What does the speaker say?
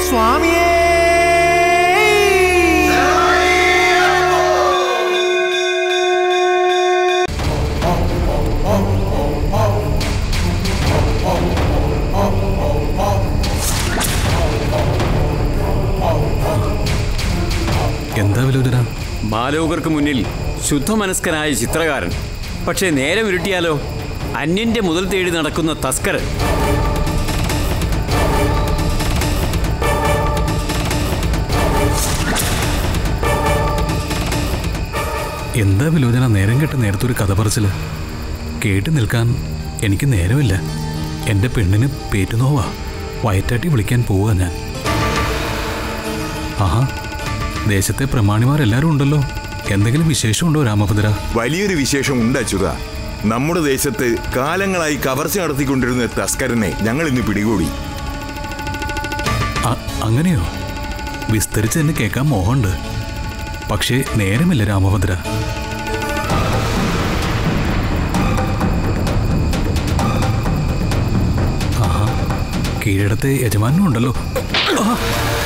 സ്വാമിയേ എന്താ വിലോചന ബാലോകർക്ക് മുന്നിൽ ശുദ്ധമനസ്കനായ ചിത്രകാരൻ പക്ഷേ നേരം ഇരുട്ടിയാലോ അന്യന്റെ മുതൽ തേടി നടക്കുന്ന തസ്കരൻ എന്താ വിലോചന നേരം കെട്ട നേരത്തെ ഒരു കഥ പറച്ചില് കേട്ട് നിൽക്കാൻ എനിക്ക് നേരമില്ല എൻ്റെ പെണ്ണിന് പേറ്റുനോവാ വയറ്റാട്ടി വിളിക്കാൻ പോവുക ഞാൻ ആഹാ ദേശത്തെ പ്രമാണിമാരെല്ലാവരും ഉണ്ടല്ലോ എന്തെങ്കിലും വിശേഷമുണ്ടോ രാമഭദ്ര വലിയൊരു വിശേഷം ഉണ്ട് അച്യുത നമ്മുടെ ദേശത്ത് കാലങ്ങളായി കവർച്ച നടത്തിക്കൊണ്ടിരുന്ന തസ്കരനെ ഞങ്ങൾ ഇന്ന് പിടികൂടി അ- അങ്ങനെയോ വിസ്തരിച്ച് എന്നെ കേൾക്കാൻ മോഹമുണ്ട് പക്ഷേ നേരമില്ല രാമഭദ്ര ആഹാ കീഴടത്തെ യജമാനും ഉണ്ടല്ലോ ആ